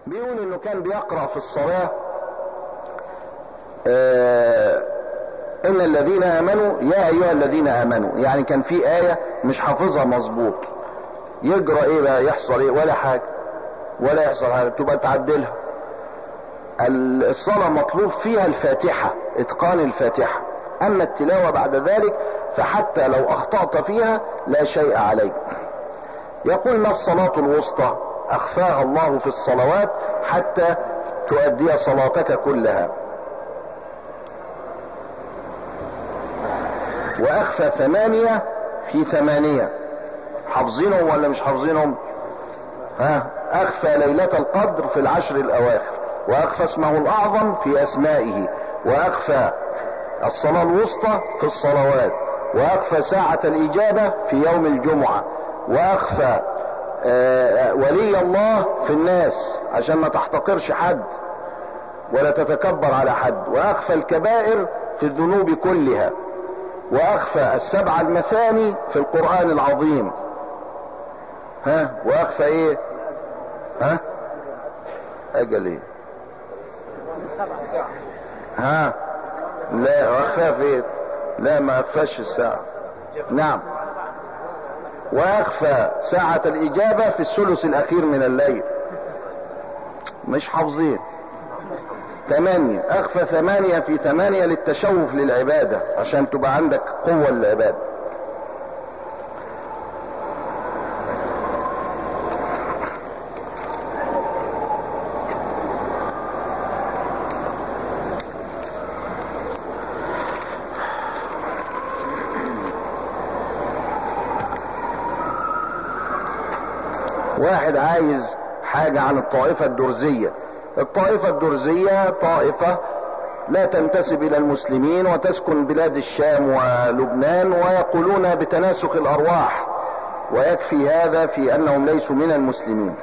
بيقول انه كان بيقرأ في الصلاة آه ان الذين امنوا يا ايها الذين امنوا يعني كان في آية مش حافظها مظبوط يجرى ايه بقى يحصل ايه ولا حاجة ولا يحصل حاجة تبقى تعدلها الصلاة مطلوب فيها الفاتحة اتقان الفاتحة اما التلاوة بعد ذلك فحتى لو اخطأت فيها لا شيء عليك يقول ما الصلاة الوسطى اخفاها الله في الصلوات حتى تؤدي صلاتك كلها واخفى ثمانية في ثمانية حافظينهم ولا مش حافظينهم ها اخفى ليلة القدر في العشر الاواخر واخفى اسمه الاعظم في اسمائه واخفى الصلاة الوسطى في الصلوات واخفى ساعة الاجابة في يوم الجمعة واخفى آه ولي الله في الناس عشان ما تحتقرش حد ولا تتكبر على حد واخفى الكبائر في الذنوب كلها واخفى السبع المثاني في القرآن العظيم ها واخفى ايه ها اجل ايه ها لا واخفى في لا ما اخفاش الساعة نعم واخفى ساعة الاجابة في الثلث الاخير من الليل مش حافظين ثمانية اخفى ثمانية في ثمانية للتشوف للعبادة عشان تبقى عندك قوة للعبادة واحد عايز حاجة عن الطائفة الدرزية الطائفة الدرزية طائفة لا تنتسب الى المسلمين وتسكن بلاد الشام ولبنان ويقولون بتناسخ الارواح ويكفي هذا في انهم ليسوا من المسلمين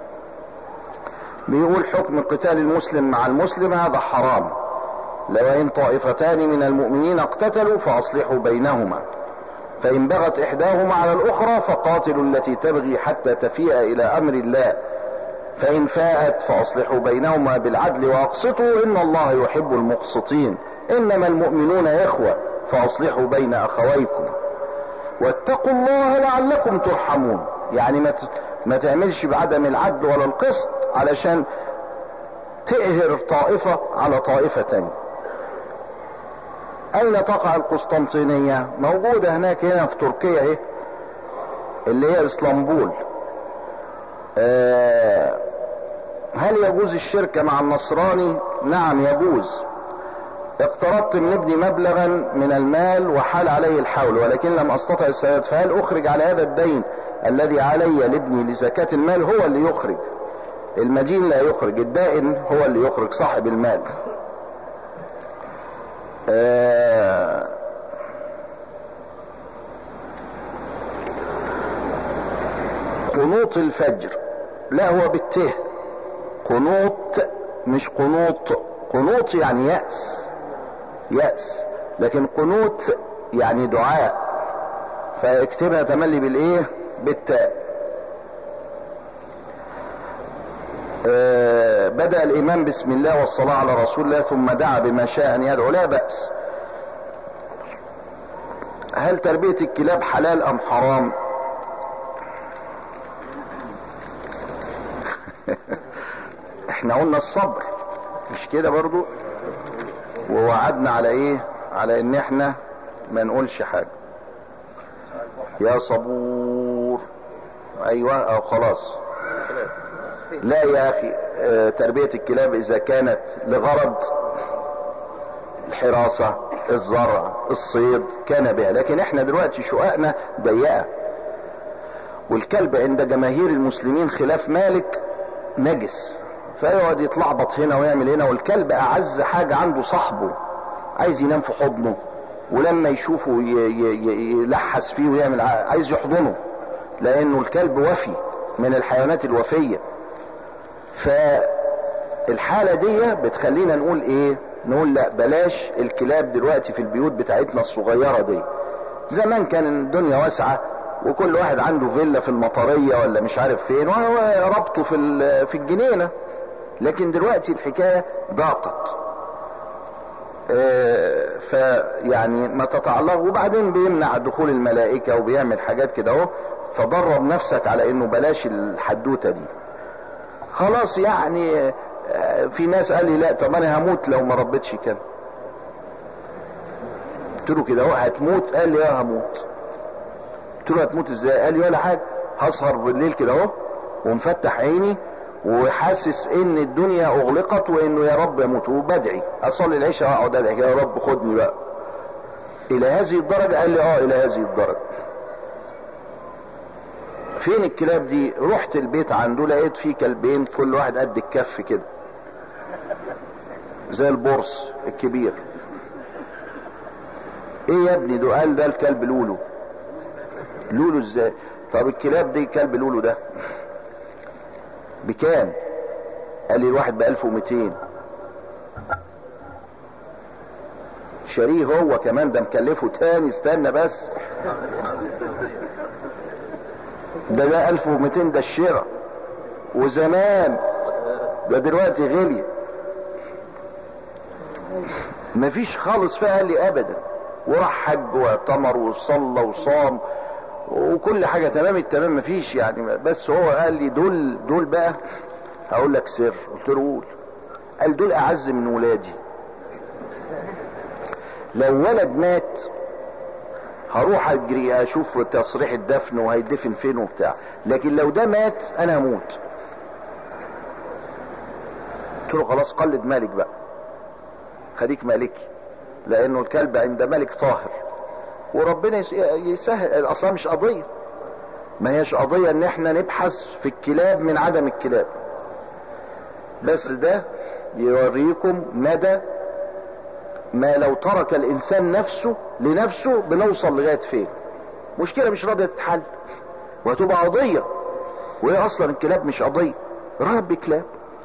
بيقول حكم قتال المسلم مع المسلم هذا حرام لو ان طائفتان من المؤمنين اقتتلوا فاصلحوا بينهما فان بغت احداهما على الاخرى فقاتلوا التي تبغي حتى تفيء الى امر الله فإن فاءت فأصلحوا بينهما بالعدل وأقسطوا إن الله يحب المقسطين إنما المؤمنون إخوة فأصلحوا بين أخويكم واتقوا الله لعلكم ترحمون يعني ما ما تعملش بعدم العدل ولا القسط علشان تقهر طائفة على طائفة تانية أين تقع القسطنطينية موجودة هناك هنا في تركيا اهي اللي هي اسطنبول آه هل يجوز الشركة مع النصراني نعم يجوز اقترضت من ابني مبلغا من المال وحال عليه الحول ولكن لم استطع السداد فهل اخرج على هذا الدين الذي علي لابني لزكاة المال هو اللي يخرج المدين لا يخرج الدائن هو اللي يخرج صاحب المال آه قنوط الفجر لا هو بالته قنوط مش قنوط قنوط يعني يأس يأس لكن قنوت يعني دعاء فاكتبها تملي بالايه بالتاء آه بدأ الإمام بسم الله والصلاة على رسول الله ثم دعا بما شاء أن يدعو لا بأس هل تربية الكلاب حلال أم حرام احنا قلنا الصبر مش كده برضو ووعدنا على ايه على ان احنا ما نقولش حاجة يا صبور ايوه او خلاص لا يا اخي اه تربية الكلاب اذا كانت لغرض الحراسة الزرع الصيد كان بها لكن احنا دلوقتي شققنا ضيقة والكلب عند جماهير المسلمين خلاف مالك نجس فيقعد يتلخبط هنا ويعمل هنا والكلب اعز حاجة عنده صاحبه عايز ينام في حضنه ولما يشوفه يلحس فيه ويعمل عايز يحضنه لانه الكلب وفي من الحيوانات الوفية فالحالة دي بتخلينا نقول ايه نقول لا بلاش الكلاب دلوقتي في البيوت بتاعتنا الصغيرة دي زمان كان الدنيا واسعة وكل واحد عنده فيلا في المطرية ولا مش عارف فين وربطه في في الجنينة لكن دلوقتي الحكاية ضاقت آه، فيعني ما تتعلق وبعدين بيمنع دخول الملائكة وبيعمل حاجات كده اهو فدرب نفسك على انه بلاش الحدوتة دي خلاص يعني آه، في ناس قال لي لا طب انا هموت لو ما ربيتش كده قلت له كده اهو هتموت قال لي اه هموت قلت له هتموت ازاي قال لي ولا حاجه هسهر بالليل كده اهو ومفتح عيني وحاسس ان الدنيا اغلقت وانه يا رب اموت وبدعي اصلي العشاء واقعد ادعي يا رب خدني بقى الى هذه الدرجه قال لي اه الى هذه الدرجه فين الكلاب دي رحت البيت عنده لقيت فيه كلبين كل واحد قد الكف كده زي البورس الكبير ايه يا ابني ده قال ده الكلب لولو لولو ازاي طب الكلاب دي كلب لولو ده بكام قال لي الواحد ب 1200 شاريه هو كمان ده مكلفه تاني استنى بس ده ده 1200 ده الشراء وزمان ده دلوقتي غلي مفيش خالص فيها قال لي ابدا وراح حج واعتمر وصلى وصام وكل حاجة تمام التمام مفيش يعني بس هو قال لي دول دول بقى هقول لك سر قلت له قول قال دول اعز من ولادي لو ولد مات هروح اجري اشوف تصريح الدفن وهيدفن فين وبتاع لكن لو ده مات انا هموت قلت له خلاص قلد مالك بقى خليك مالكي لانه الكلب عند ملك طاهر وربنا يسهل اصلا مش قضيه ما هيش قضيه ان احنا نبحث في الكلاب من عدم الكلاب بس ده يوريكم مدى ما لو ترك الانسان نفسه لنفسه بنوصل لغايه فين مشكله مش راضيه تتحل وهتبقى قضيه وهي اصلا الكلاب مش قضيه رب كلاب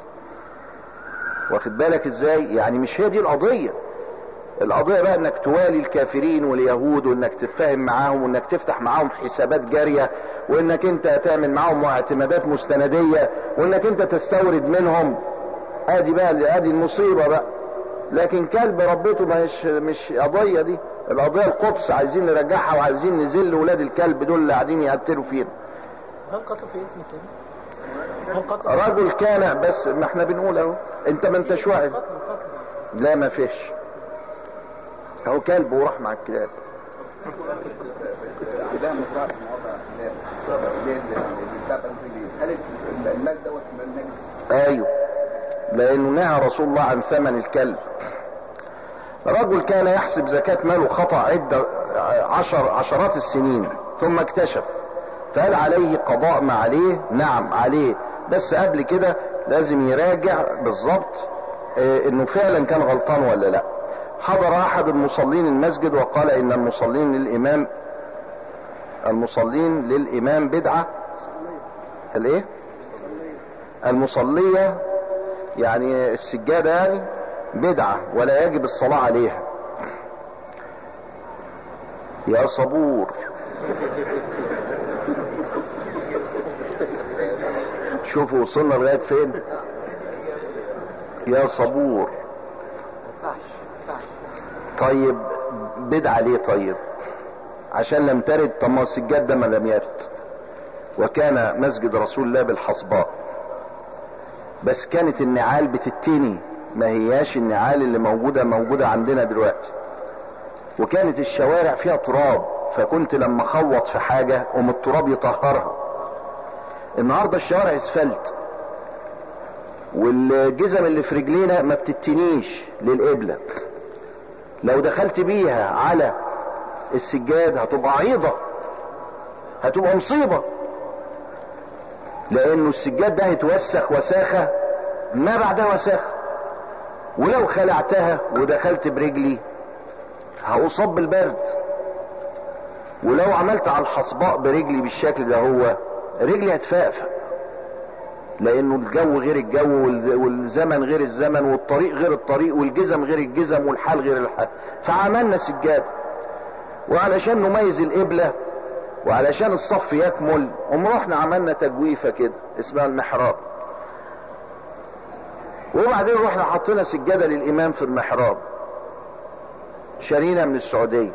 واخد بالك ازاي يعني مش هي دي القضيه القضية بقى انك توالي الكافرين واليهود وانك تتفاهم معاهم وانك تفتح معاهم حسابات جارية وانك انت تعمل معاهم اعتمادات مستندية وانك انت تستورد منهم ادي بقى ادي المصيبة بقى لكن كلب ربيته مش مش قضية دي القضية القدس عايزين نرجعها وعايزين نذل ولاد الكلب دول اللي قاعدين يقتلوا فينا هل قتل في اسم سيدي؟ هل قتل رجل كان بس ما احنا بنقول اهو انت ما انتش واعي قتل قتل لا ما فيش اهو كلب وراح مع الكلاب ده مزرعه في مواضع ليه بسبب هل المال دوت مال نجس؟ ايوه لانه نهى رسول الله عن ثمن الكلب رجل كان يحسب زكاة ماله خطأ عدة عشر عشرات السنين ثم اكتشف فهل عليه قضاء ما عليه نعم عليه بس قبل كده لازم يراجع بالظبط آه، انه فعلا كان غلطان ولا لا حضر احد المصلين المسجد وقال ان المصلين للامام المصلين للامام بدعة الايه المصلية يعني السجادة يعني بدعة ولا يجب الصلاة عليها يا صبور شوفوا وصلنا لغاية فين يا صبور طيب بدعة ليه طيب عشان لم ترد طب ما السجاد ده ما لم يرد وكان مسجد رسول الله بالحصباء بس كانت النعال بتتني ما هياش النعال اللي موجودة موجودة عندنا دلوقتي وكانت الشوارع فيها تراب فكنت لما اخوط في حاجة قوم التراب يطهرها النهاردة الشوارع اسفلت والجزم اللي في رجلينا ما بتتنيش للقبلة لو دخلت بيها على السجاد هتبقى عيضة هتبقى مصيبة لانه السجاد ده هيتوسخ وساخة ما بعدها وساخة ولو خلعتها ودخلت برجلي هأصاب بالبرد ولو عملت على الحصباء برجلي بالشكل ده هو رجلي هتفقفق لانه الجو غير الجو والز- والزمن غير الزمن والطريق غير الطريق والجزم غير الجزم والحال غير الحال فعملنا سجاد وعلشان نميز القبلة وعلشان الصف يكمل قوم رحنا عملنا تجويفة كده اسمها المحراب وبعدين رحنا حطينا سجادة للإمام في المحراب شارينا من السعودية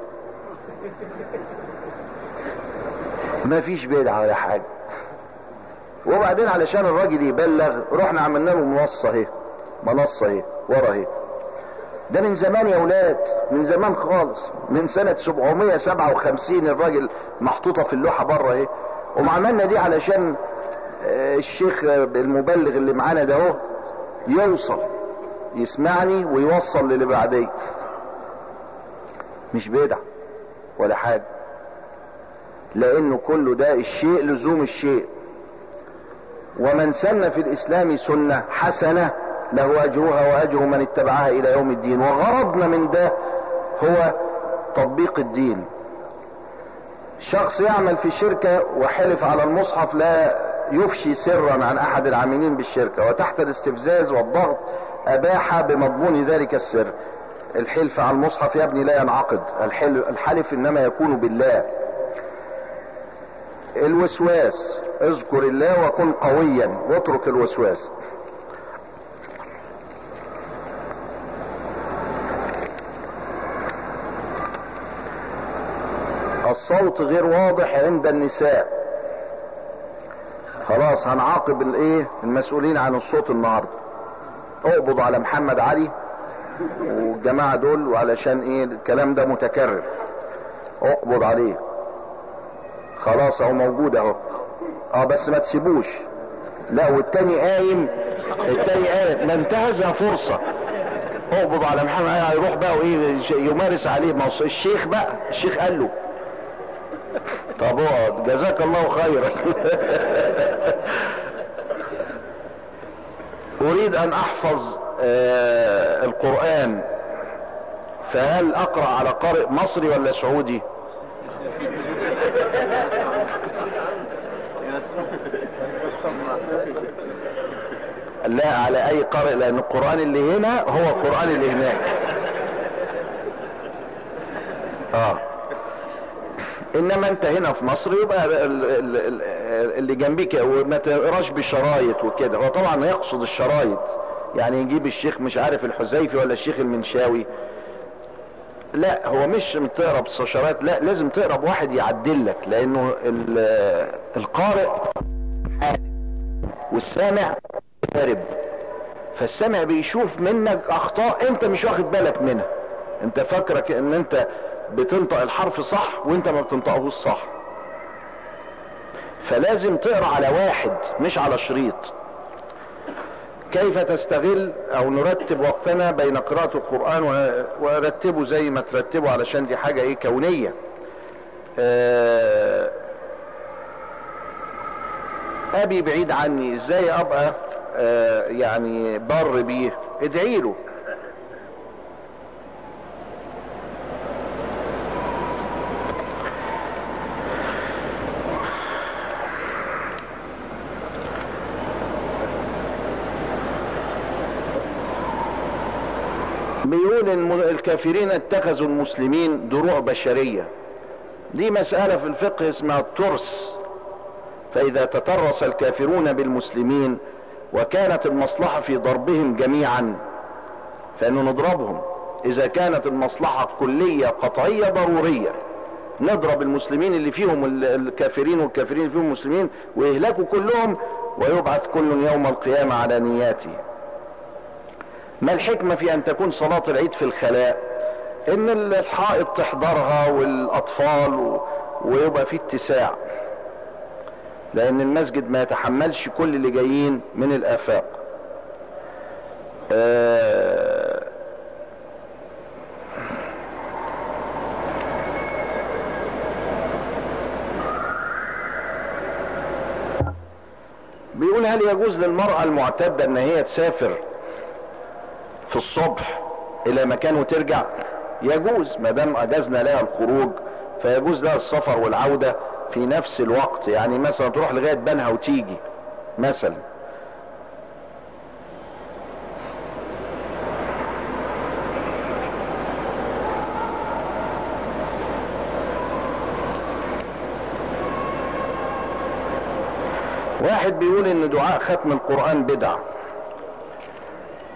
ما فيش بدعة ولا حاجة وبعدين علشان الراجل يبلغ رحنا عملنا له منصة اهي منصة اهي ورا اهي ده من زمان يا ولاد من زمان خالص من سنة 757 الراجل محطوطة في اللوحة بره اهي وعملنا دي علشان آه، الشيخ المبلغ اللي معانا ده اهو يوصل يسمعني ويوصل للي بعديه مش بدع ولا حاجة لانه كله ده الشيء لزوم الشيء ومن سن في الاسلام سنة حسنة له اجرها واجر من اتبعها الى يوم الدين وغرضنا من ده هو تطبيق الدين شخص يعمل في شركة وحلف على المصحف لا يفشي سرا عن احد العاملين بالشركة وتحت الاستفزاز والضغط اباح بمضمون ذلك السر الحلف على المصحف يا ابني لا ينعقد الحل- الحلف انما يكون بالله الوسواس اذكر الله وكن قويا واترك الوسواس الصوت غير واضح عند النساء خلاص هنعاقب الايه المسؤولين عن الصوت النهارده اقبض على محمد علي والجماعه دول وعلشان ايه الكلام ده متكرر اقبض عليه خلاص اهو موجود اهو اه بس ما تسيبوش لا والتاني قايم التاني قايم ما انتهزها فرصه اقبض على محمد علي هيروح بقى وايه يمارس عليه ما هو الشيخ بقى الشيخ قال له طب اقعد جزاك الله خيرا اريد ان احفظ آه القرآن فهل اقرأ على قارئ مصري ولا سعودي لا على اي قارئ لان القرآن اللي هنا هو القرآن اللي هناك اه انما انت هنا في مصر يبقى ال- ال- ال- اللي جنبيك وما تقراش بشرايط وكده هو طبعا يقصد الشرايط يعني يجيب الشيخ مش عارف الحذيفي ولا الشيخ المنشاوي لا هو مش تقرا بشرايط لا لازم تقرا بواحد يعدل لك لانه ال- القارئ والسامع قارب فالسامع بيشوف منك اخطاء انت مش واخد بالك منها انت فاكرك ان انت بتنطق الحرف صح وانت ما بتنطقهوش صح فلازم تقرا على واحد مش على شريط كيف تستغل او نرتب وقتنا بين قراءة القرآن و- ورتبه زي ما ترتبه علشان دي حاجة ايه كونية آه، ابي بعيد عني ازاي ابقى آه، يعني بر بيه ادعي له بيقول الم- الكافرين اتخذوا المسلمين دروع بشرية دي مسألة في الفقه اسمها الترس فإذا تترس الكافرون بالمسلمين وكانت المصلحة في ضربهم جميعا فإنه نضربهم إذا كانت المصلحة كلية قطعية ضرورية نضرب المسلمين اللي فيهم ال- الكافرين والكافرين اللي فيهم المسلمين ويهلكوا كلهم ويبعث كل يوم القيامة على نياته ما الحكمة في أن تكون صلاة العيد في الخلاء إن الحائط تحضرها والأطفال و... ويبقى في اتساع لأن المسجد ما يتحملش كل اللي جايين من الآفاق آه بيقول هل يجوز للمرأة المعتدة ان هي تسافر في الصبح الى مكان وترجع يجوز ما دام اجزنا لها الخروج فيجوز لها السفر والعودة في نفس الوقت يعني مثلا تروح لغاية بنها وتيجي مثلا واحد بيقول ان دعاء ختم القرآن بدعة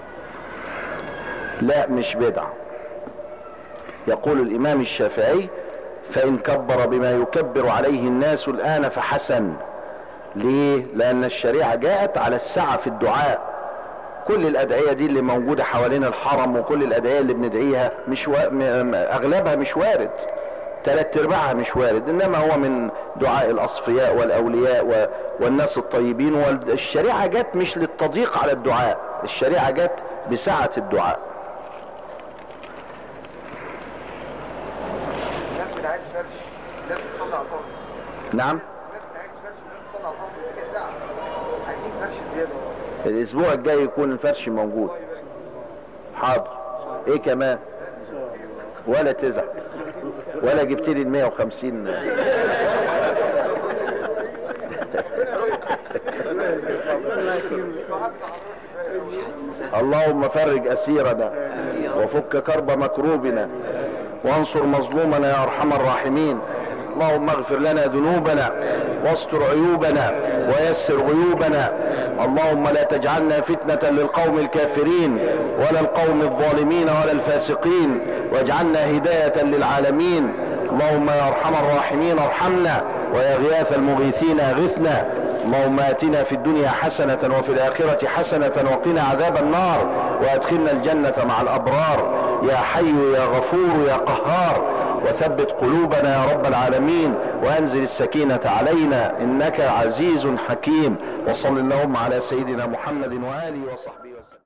لا مش بدعة يقول الامام الشافعي فان كبر بما يكبر عليه الناس الان فحسن ليه لان الشريعة جاءت على السعة في الدعاء كل الادعية دي اللي موجودة حوالين الحرم وكل الادعية اللي بندعيها مش و... م... اغلبها مش وارد ثلاث ارباعها مش وارد انما هو من دعاء الاصفياء والاولياء و... والناس الطيبين والشريعة جت مش للتضييق على الدعاء الشريعة جت بسعة الدعاء الناس اللي عايز فرش الناس بتصلي على الفرش نعم الناس اللي عايز فرش الناس بتصلي على الفرش دي كده ساعه عايزين فرش زياده الاسبوع الجاي يكون الفرش موجود حاضر ايه كمان ولا تزعل ولا جبت لي ال 150 اللهم فرج اسيرنا وفك كرب مكروبنا وانصر مظلومنا يا ارحم الراحمين اللهم اغفر لنا ذنوبنا واستر عيوبنا ويسر غيوبنا اللهم لا تجعلنا فتنة للقوم الكافرين ولا القوم الظالمين ولا الفاسقين واجعلنا هداية للعالمين اللهم يا ارحم الراحمين ارحمنا ويا غياث المغيثين اغثنا اللهم اتنا في الدنيا حسنة وفي الآخرة حسنة وقنا عذاب النار وادخلنا الجنة مع الأبرار يا حي يا غفور يا قهار وثبت قلوبنا يا رب العالمين وانزل السكينة علينا انك عزيز حكيم وصل اللهم على سيدنا محمد وآله وصحبه وسلم